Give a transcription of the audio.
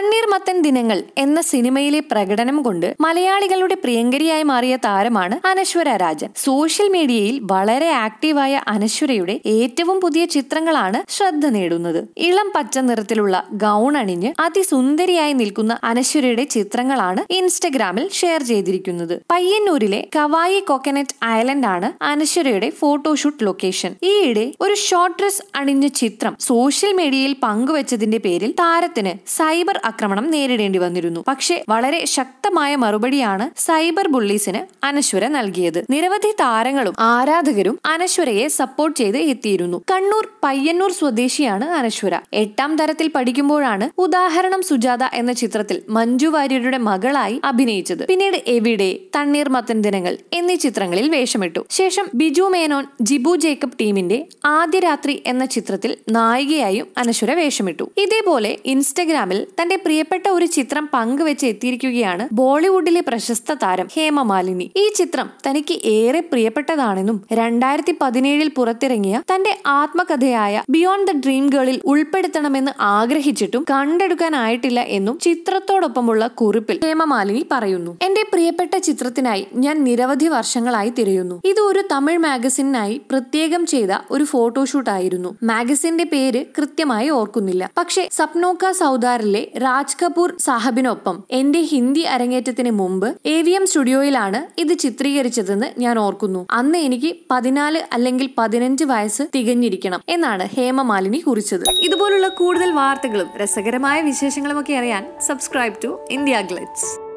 തണ്ണീർമത്തൻ ദിനങ്ങൾ എന്ന സിനിമയിലെ പ്രകടനം കൊണ്ട് മലയാളികളുടെ പ്രിയങ്കരിയായി മാറിയ താരമാണ് അനശ്വര രാജൻ സോഷ്യൽ മീഡിയയിൽ വളരെ ആക്റ്റീവായ അനശ്വരയുടെ ഏറ്റവും പുതിയ ചിത്രങ്ങളാണ് ശ്രദ്ധ നേടുന്നത് ഇളം പച്ച നിറത്തിലുള്ള ഗൗൺ അണിഞ്ഞ് അതിസുന്ദരിയായി നിൽക്കുന്ന അനശ്വരയുടെ ചിത്രങ്ങളാണ് ഇൻസ്റ്റഗ്രാമിൽ ഷെയർ ചെയ്തിരിക്കുന്നത് പയ്യന്നൂരിലെ കവായി കോക്കനറ്റ് ഐലൻഡ് ആണ് അനശ്വരയുടെ ഫോട്ടോഷൂട്ട് ലൊക്കേഷൻ ഈയിടെ ഒരു ഷോർട്ട് ഡ്രസ് അണിഞ്ഞ ചിത്രം സോഷ്യൽ മീഡിയയിൽ പങ്കുവച്ചതിന്റെ പേരിൽ താരത്തിന് സൈബർ ആക്രമണം നേരിടേണ്ടി വന്നിരുന്നു പക്ഷേ വളരെ ശക്തമായ മറുപടിയാണ് സൈബർ ബുള്ളീസിന് അനശ്വര നൽകിയത് നിരവധി താരങ്ങളും ആരാധകരും അനശ്വരയെ സപ്പോർട്ട് ചെയ്ത് എത്തിയിരുന്നു കണ്ണൂർ പയ്യന്നൂർ സ്വദേശിയാണ് അനശ്വര എട്ടാം തരത്തിൽ പഠിക്കുമ്പോഴാണ് ഉദാഹരണം സുജാത എന്ന ചിത്രത്തിൽ മഞ്ജു വാര്യരുടെ മകളായി അഭിനയിച്ചത് പിന്നീട് എവിടെ തണ്ണീർമത്തൻ ദിനങ്ങൾ എന്നീ ചിത്രങ്ങളിൽ വേഷമിട്ടു ശേഷം ബിജു മേനോൻ ജിബു ജേക്കബ് ടീമിന്റെ ആദ്യ രാത്രി എന്ന ചിത്രത്തിൽ നായികയായും അനശ്വര വേഷമിട്ടു ഇതേപോലെ ഇൻസ്റ്റഗ്രാമിൽ തന്റെ പ്രിയപ്പെട്ട ഒരു ചിത്രം പങ്കുവെച്ച് എത്തിയിരിക്കുകയാണ് ബോളിവുഡിലെ പ്രശസ്ത താരം ഹേമമാലിനി ഈ ചിത്രം തനിക്ക് ഏറെ പ്രിയപ്പെട്ടതാണെന്നും രണ്ടായിരത്തി പതിനേഴിൽ പുറത്തിറങ്ങിയ തന്റെ ആത്മകഥയായ ബിയോണ്ട് ദ ഡ്രീം ഗേളിൽ ഉൾപ്പെടുത്തണമെന്ന് ആഗ്രഹിച്ചിട്ടും കണ്ടെടുക്കാനായിട്ടില്ല എന്നും ചിത്രത്തോടൊപ്പമുള്ള കുറിപ്പിൽ ഹേമമാലിനി പറയുന്നു എന്റെ പ്രിയപ്പെട്ട ചിത്രത്തിനായി ഞാൻ നിരവധി വർഷങ്ങളായി തിരയുന്നു ഇത് ഒരു തമിഴ് മാഗസിനായി പ്രത്യേകം ചെയ്ത ഒരു ഫോട്ടോഷൂട്ട് ആയിരുന്നു മാഗസിന്റെ പേര് കൃത്യമായി ഓർക്കുന്നില്ല പക്ഷേ സപ്നോക്ക സൗദാറിലെ രാജ് കപൂർ സാഹബിനൊപ്പം എന്റെ ഹിന്ദി അരങ്ങേറ്റത്തിന് മുമ്പ് എ വി എം സ്റ്റുഡിയോയിലാണ് ഇത് ചിത്രീകരിച്ചതെന്ന് ഞാൻ ഓർക്കുന്നു അന്ന് എനിക്ക് പതിനാല് അല്ലെങ്കിൽ പതിനഞ്ച് വയസ്സ് തികഞ്ഞിരിക്കണം എന്നാണ് ഹേമമാലിനി കുറിച്ചത് ഇതുപോലുള്ള കൂടുതൽ വാർത്തകളും രസകരമായ വിശേഷങ്ങളും ഒക്കെ അറിയാൻ സബ്സ്ക്രൈബ് ടു ഇന്ത്യ ഗ്ലിറ്റ്സ്